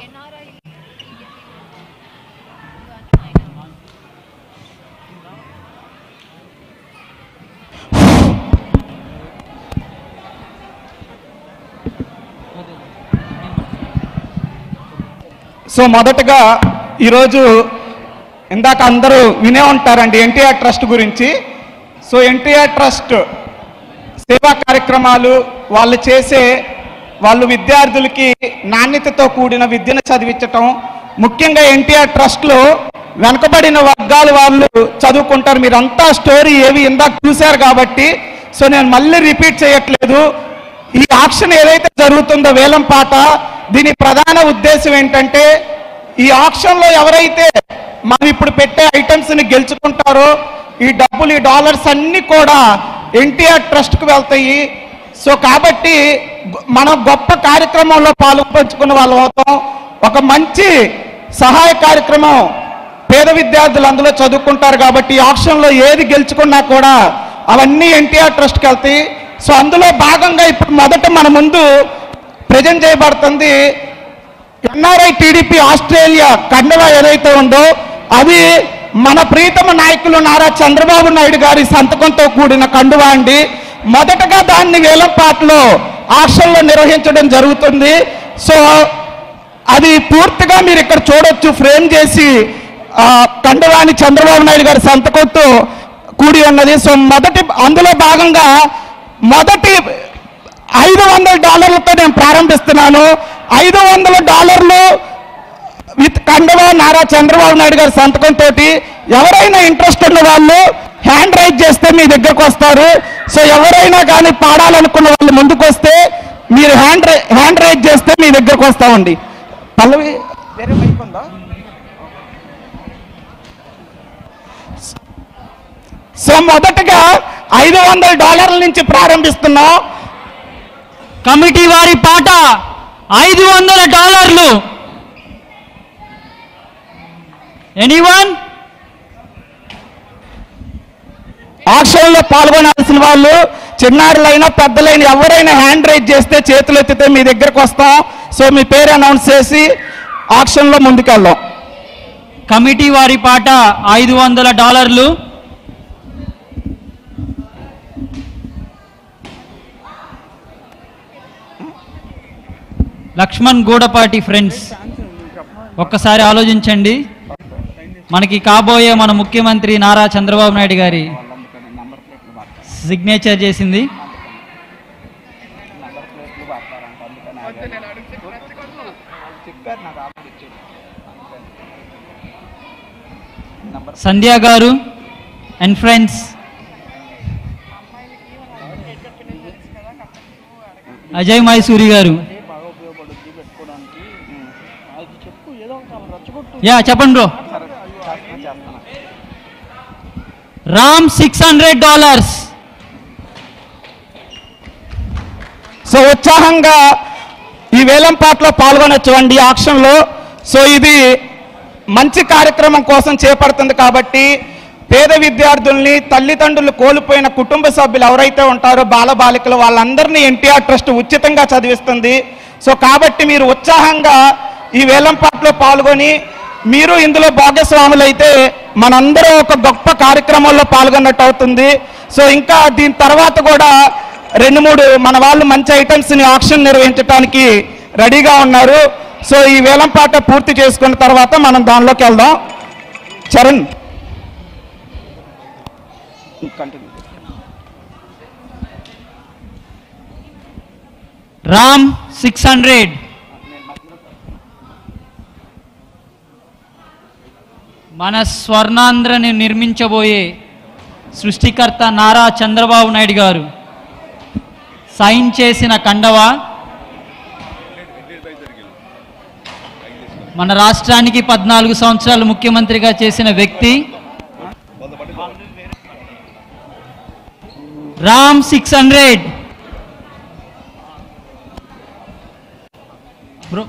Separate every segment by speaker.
Speaker 1: So మొదటగా ఈరోజు ఇందాక అందరూ వినే ఉంటారండి ఎన్టీఆర్ ట్రస్ట్ గురించి సో ఎన్టీఆర్ ట్రస్ట్ సేవా కార్యక్రమాలు వాళ్ళు చేసే వాళ్ళు విద్యార్థులకి నాణ్యతతో కూడిన విద్యను చదివించటం ముఖ్యంగా ఎన్టీఆర్ ట్రస్ట్లో వెనకబడిన వర్గాల వాళ్ళు చదువుకుంటారు మీరంతా స్టోరీ ఏవి ఇందాక చూశారు కాబట్టి సో నేను మళ్ళీ రిపీట్ చేయట్లేదు ఈ ఆక్షన్ ఏదైతే జరుగుతుందో వేలం పాట దీని ప్రధాన ఉద్దేశం ఏంటంటే ఈ ఆక్షన్లో ఎవరైతే మనం ఇప్పుడు పెట్టే ఐటమ్స్ ని గెలుచుకుంటారో ఈ డబ్బులు ఈ డాలర్స్ అన్ని కూడా ఎన్టీఆర్ ట్రస్ట్ కు వెళ్తాయి సో కాబట్టి గొ- మనం గొప్ప కార్యక్రమంలో పాల్పంచుకున్న వాళ్ళం అవుతాం ఒక మంచి సహాయ కార్యక్రమం పేద విద్యార్థులు అందులో చదువుకుంటారు కాబట్టి ఈ ఆప్షన్లో ఏది గెలుచుకున్నా కూడా అవన్నీ ఎన్టీఆర్ ట్రస్ట్కి వెళ్తాయి సో అందులో భాగంగా ఇప్పుడు మొదట మన ముందు ప్రజెంట్ చేయబడుతుంది ఎన్ఆర్ఐ టీడీపీ ఆస్ట్రేలియా కండవా ఏదైతే ఉందో అది మన ప్రీతమ నాయకులు నారా చంద్రబాబు నాయుడు గారి సంతకంతో కూడిన కండువా అండి మొదటగా దాన్ని వేలంపాట్లో ఆక్షన్లో నిర్వహించడం జరుగుతుంది సో అది పూర్తిగా మీరు ఇక్కడ చూడొచ్చు ఫ్రేమ్ చేసి ఆ, కండవాని చంద్రబాబు నాయుడు గారి సంతకంతో కూడి ఉన్నది సో మొదటి అందులో భాగంగా మొదటి ఐదు వందల డాలర్లతో నేను ప్రారంభిస్తున్నాను ఐదు వందల డాలర్లు విత్ కండవా నారా చంద్రబాబు నాయుడు గారి సంతకంతో ఎవరైనా ఇంట్రెస్ట్ ఉన్న వాళ్ళు హ్యాండ్ రైజ్ చేస్తే మీ దగ్గరకు వస్తారు సో ఎవరైనా కానీ పాడాలనుకున్న వాళ్ళు ముందుకు వస్తే మీరు హ్యాండ్ రై హ్యాండ్ రైజ్ చేస్తే మీ దగ్గరకు వస్తామండి పల్లవి వేరే మైక్ ఉందా సో మొదటగా ఐదు వందల డాలర్ల నుంచి ప్రారంభిస్తున్నాం
Speaker 2: కమిటీ వారి పాట ఐదు వందల డాలర్లు ఎనీవన్
Speaker 1: ఆక్షన్లో పాల్గొనాల్సిన వాళ్ళు చిన్నారులైనా పెద్దలైన ఎవరైనా హ్యాండ్ రైజ్ చేస్తే చేతులు ఎత్తితే మీ దగ్గరకు వస్తాం సో మీ పేరు అనౌన్స్ చేసి ఆక్షన్లో ముందుకెళ్దాం
Speaker 2: కమిటీ వారి పాట ఐదు వందల డాలర్లు లక్ష్మణ్ గూడపాటి ఫ్రెండ్స్ ఒక్కసారి ఆలోచించండి మనకి కాబోయే మన ముఖ్యమంత్రి నారా చంద్రబాబు నాయుడు గారి సిగ్నేచర్ చేసింది సంధ్య గారు అండ్ ఫ్రెండ్స్ అజయ్ మైసూరి గారు యా చెప్పండి bro Ram six hundred dollars
Speaker 1: so ఉత్సాహంగా ఈ వేలంపాట్లో పాల్గొనొచ్చు అండి ఈ ఆక్షన్లో సో ఇది మంచి కార్యక్రమం కోసం చేపడుతుంది కాబట్టి పేద విద్యార్థుల్ని తల్లిదండ్రులు కోల్పోయిన కుటుంబ సభ్యులు ఎవరైతే ఉంటారో బాలబాలికలు వాళ్ళందరినీ ఎన్టీఆర్ ట్రస్ట్ ఉచితంగా చదివిస్తుంది సో కాబట్టి మీరు ఉత్సాహంగా ఈ వేలంపాట్లో పాల్గొని మీరు ఇందులో భాగస్వాములైతే మనందరం ఒక గొప్ప కార్యక్రమంలో పాల్గొన్నట్టు అవుతుంది సో ఇంకా దీని తర్వాత కూడా రెండు మూడు మన వాళ్ళు మంచి ఐటమ్స్ ని ఆక్షన్ నిర్వహించడానికి రెడీగా ఉన్నారు సో ఈ వేలంపాట పూర్తి చేసుకున్న తర్వాత మనం దానిలోకి వెళ్దాం చరణ్
Speaker 2: రామ్ సిక్స్ హండ్రెడ్ మన స్వర్ణాంధ్రని నిర్మించబోయే సృష్టికర్త నారా చంద్రబాబు నాయుడు గారు సైన్ చేసిన కండవ మన రాష్ట్రానికి పద్నాలుగు సంవత్సరాలు ముఖ్యమంత్రిగా చేసిన వ్యక్తి Ram six hundred bro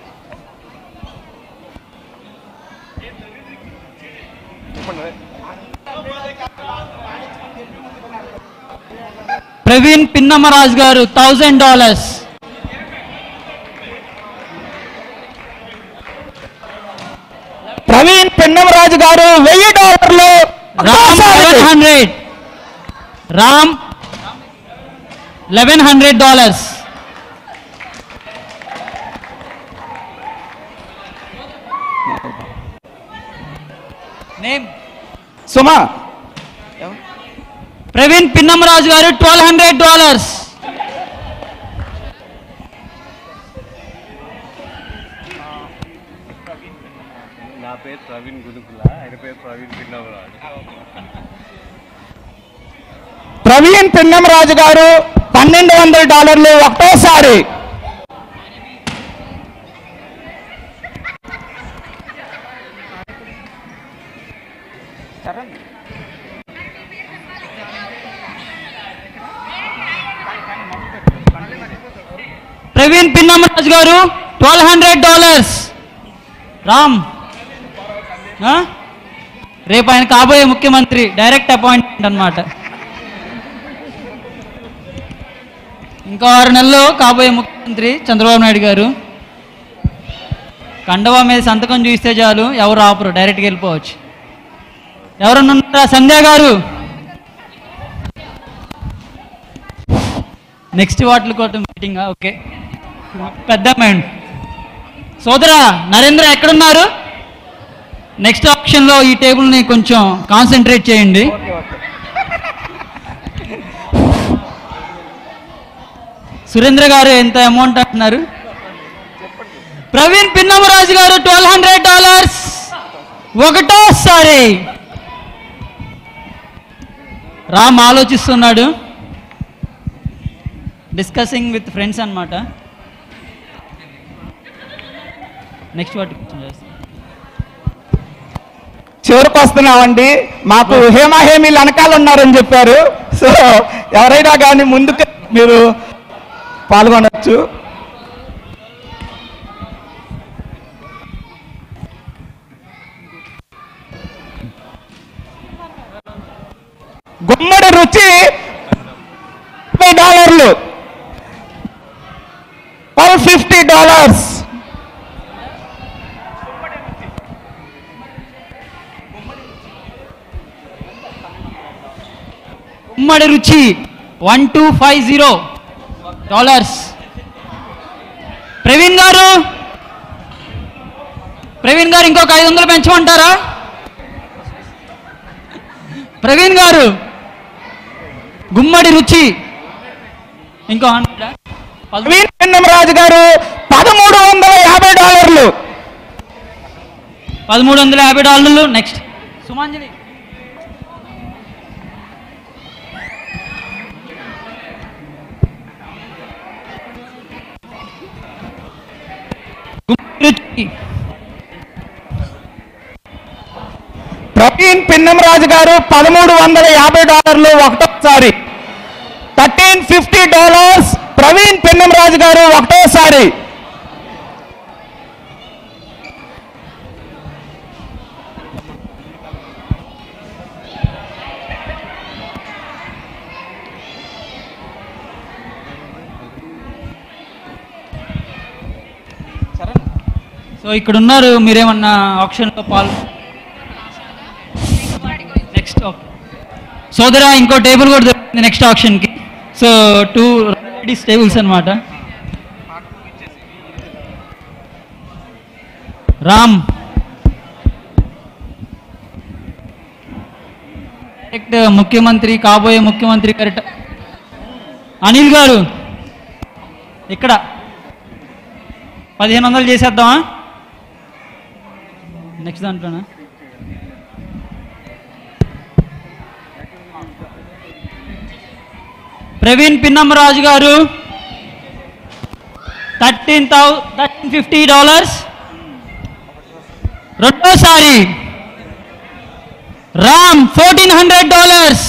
Speaker 2: Praveen Pinnamaraj గారు థౌజండ్ డాలర్స్
Speaker 1: పెన్నమరాజు గారు వెయ్యి డాలర్లు
Speaker 2: రామ్
Speaker 1: ఒక్కసారి.
Speaker 2: Eleven hundred Ram eleven hundred dollars name
Speaker 1: సుమా
Speaker 2: ప్రవీణ్ పిన్నమరాజు గారు ట్వెల్వ్ హండ్రెడ్ డాలర్స్
Speaker 3: నా పేరు ప్రవీణ్ గురుకుల ఆయన పేరు ప్రవీణ్ పిన్నవరాజు
Speaker 1: ప్రవీణ్ పిన్నమరాజు గారు పన్నెండు వందల డాలర్లు ఒకటోసారి
Speaker 2: ప్రవీణ్ పిన్నమరాజు గారు ట్వెల్వ్ హండ్రెడ్ డాలర్స్ రామ్ ఆ? రేపు ఆయన కాబోయే ముఖ్యమంత్రి డైరెక్ట్ అపాయింట్మెంట్ అన్నమాట ఇంకో ఆరు నెలల్లో కాబోయే ముఖ్యమంత్రి చంద్రబాబు నాయుడు గారు కండవా మీద సంతకం చూస్తే చాలు ఎవరు ఆపరు డైరెక్ట్గా వెళ్ళిపోవచ్చు ఎవరన్నా ఉన్నారా సంధ్య గారు నెక్స్ట్ వాటిల కోసం మీటింగ్ ఓకే పెద్ద మైండ్ సోదరా నరేంద్ర ఎక్కడున్నారు నెక్స్ట్ ఆప్షన్లో ఈ టేబుల్ని కొంచెం కాన్సన్ట్రేట్ చేయండి సురేంద్ర గారు ఎంత అమౌంట్ అంటున్నారు ప్రవీణ్ పిన్నమరాజు గారు ట్వెల్వ్ హండ్రెడ్ డాలర్స్ ఒకటోసారి రామ్ ఆలోచిస్తున్నాడు డిస్కసింగ్ విత్ ఫ్రెండ్స్ అన్నమాట నెక్స్ట్ వాటి కూర్చొని చేస్తాం
Speaker 1: చివరికి వస్తున్నామండి మాకు హేమా హేమీలు వెనకాల ఉన్నారని చెప్పారు సో ఎవరైనా కానీ ముందుకు మీరు పాల్గొనవచ్చు గుమ్మడి రుచి ముప్పై డాలర్లు ట్వెల్వ్ ఫిఫ్టీ డాలర్స్
Speaker 2: ఉమ్మడి రుచి one two five zero dollars Praveen గారు ప్రవీణ్ గారు ఇంకొక ఐదు వందలు పెంచమంటారా ప్రవీణ్ గారు గుమ్మడి రుచి ఇంకో హండ్రెడ్
Speaker 1: ప్రవీణ్ పిన్నమరాజు గారు పదమూడు వందల యాభై డాలర్లు
Speaker 2: పదమూడు వందల యాభై డాలర్లు నెక్స్ట్ సుమాంజలి గుమ్మడి రుచి
Speaker 1: ప్రవీణ్ పిన్నమరాజు గారు పదమూడు వందల యాభై డాలర్లు ఒకటోసారి thirteen fifty dollars Praveen Pinnamaraju గారు ఒకటోసారి
Speaker 2: సో ఇక్కడ ఉన్నారు మీరేమన్నా ఆప్షన్లో పాలు నెక్స్ట్ ఓకే సోదరా ఇంకో టేబుల్ కూడా దొరికింది నెక్స్ట్ ఆప్షన్కి సో టూ లేడీస్ టేబుల్స్ అన్నమాట రామ్ డైరెక్ట్ ముఖ్యమంత్రి కాబోయే ముఖ్యమంత్రి కరెక్ట్ అనిల్ గారు ఇక్కడ పదిహేను వందలు చేసేద్దామా నెక్స్ట్ దాంట్లోనా ప్రవీణ్ పిన్నమ్మరాజు గారు thirteen thou thirteen fifty dollars రెండోసారి Ram fourteen hundred dollars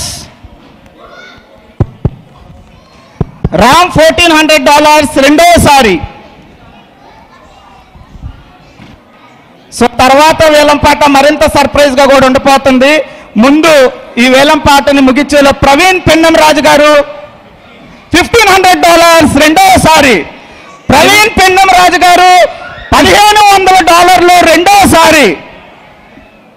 Speaker 1: Ram fourteen hundred dollars రెండోసారి సో తర్వాత వేలంపాట మరింత సర్ప్రైజ్ గా కూడా ఉండిపోతుంది ముందు ఈ వేలంపాటని ముగించేలో ప్రవీణ్ పెన్నం రాజు గారు ఫిఫ్టీన్ హండ్రెడ్ డాలర్స్ రెండోసారి ప్రవీణ్ పెన్నం రాజు గారు పదిహేను వందల డాలర్లు రెండోసారి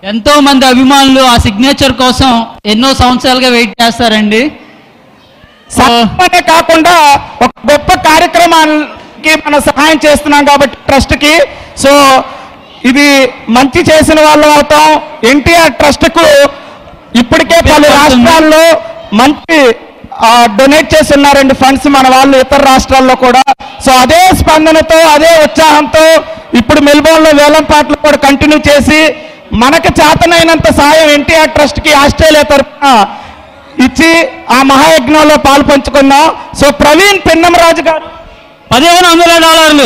Speaker 2: ఎంతో మంది అభిమానులు ఆ సిగ్నేచర్ కోసం ఎన్నో సంవత్సరాలుగా వెయిట్ చేస్తారండి సో
Speaker 1: సత్యమనే కాకుండా ఒక గొప్ప కార్యక్రమానికి మనం సహాయం చేస్తున్నాం కాబట్టి ట్రస్ట్ కి సో ఇది మంచి చేసిన వాళ్ళం అవుతాం ఎన్టీఆర్ ట్రస్ట్ కు ఇప్పటికే పలు రాష్ట్రాల్లో మంచి డొనేట్ చేసి ఉన్నారండి ఫండ్స్ మన వాళ్ళు ఇతర రాష్ట్రాల్లో కూడా సో అదే స్పందనతో అదే ఉత్సాహంతో ఇప్పుడు మెల్బోర్న్ లో వేలం పాటలు కూడా కంటిన్యూ చేసి మనకు చేతనైనంత సాయం ఎన్టీఆర్ ట్రస్ట్ కి ఆస్ట్రేలియా తరఫున ఇచ్చి ఆ మహాయజ్ఞంలో పాలు పంచుకుందాం సో ప్రవీణ్ పిన్నమరాజు గారు
Speaker 2: పదిహేను వందల డాలర్లు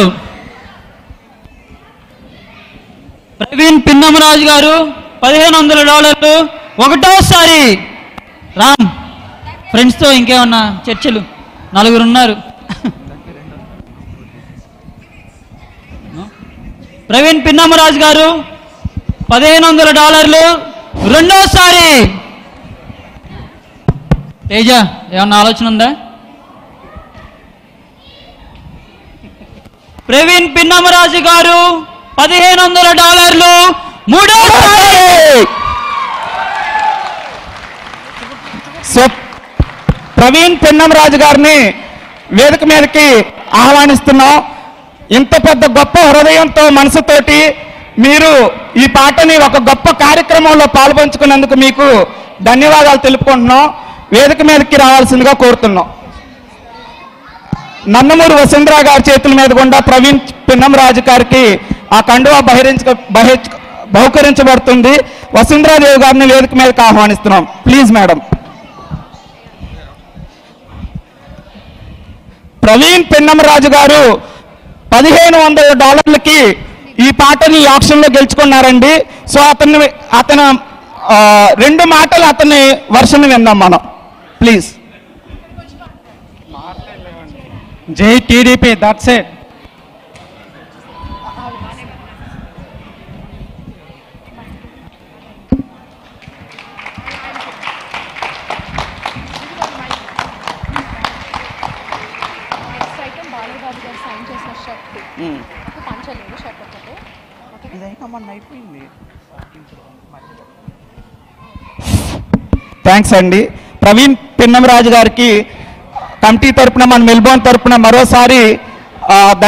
Speaker 2: ప్రవీణ్ పిన్నమరాజు గారు పదిహేను వందల డాలర్లు ఒకటోసారి రామ్ ఫ్రెండ్స్తో ఇంకేమన్నా చర్చలు నలుగురు ఉన్నారు ప్రవీణ్ పిన్నమరాజు గారు పదిహేను వందల డాలర్లు రెండోసారి తేజ ఏమన్నా ఆలోచన ఉందా ప్రవీణ్ పిన్నమరాజు గారు పదిహేను వందల డాలర్లు మూడోసారి
Speaker 1: సో ప్రవీణ్ పిన్నమరాజు గారిని వేదిక మీదకి ఆహ్వానిస్తున్నాం ఇంత పెద్ద గొప్ప హృదయంతో మనసుతోటి మీరు ఈ పాటని ఒక గొప్ప కార్యక్రమంలో పాల్పంచుకున్నందుకు మీకు ధన్యవాదాలు తెలుపుకుంటున్నాం వేదిక మీదకి రావాల్సిందిగా కోరుతున్నాం నందమూరి వసుంధర గారి చేతుల మీద గుండా ప్రవీణ్ పిన్నంరాజు గారికి ఆ కండువా బహిరించ బహి బహుకరించబడుతుంది వసుంధరాదేవి గారిని వేదిక మీదకి ఆహ్వానిస్తున్నాం ప్లీజ్ మేడం ప్రవీణ్ పిన్నమరాజు గారు పదిహేను వందల డాలర్లకి ఈ పాటని ఆప్షన్లో గెలుచుకున్నారండి సో అతన్ని అతను ఆ, రెండు మాటలు అతని వర్షన్ విందాం మనం ప్లీజ్ జై TDP that's it
Speaker 4: next item Balayya Babu గారు సైన్ చేసిన షర్ట్ ఒక పంచలేదు షర్ట్ ఒకటి
Speaker 1: థ్యాంక్స్ అండి ప్రవీణ్ పిన్నమరాజు గారికి కమిటీ తరపున మన మెల్బోర్న్ తరపున మరోసారి ఆ,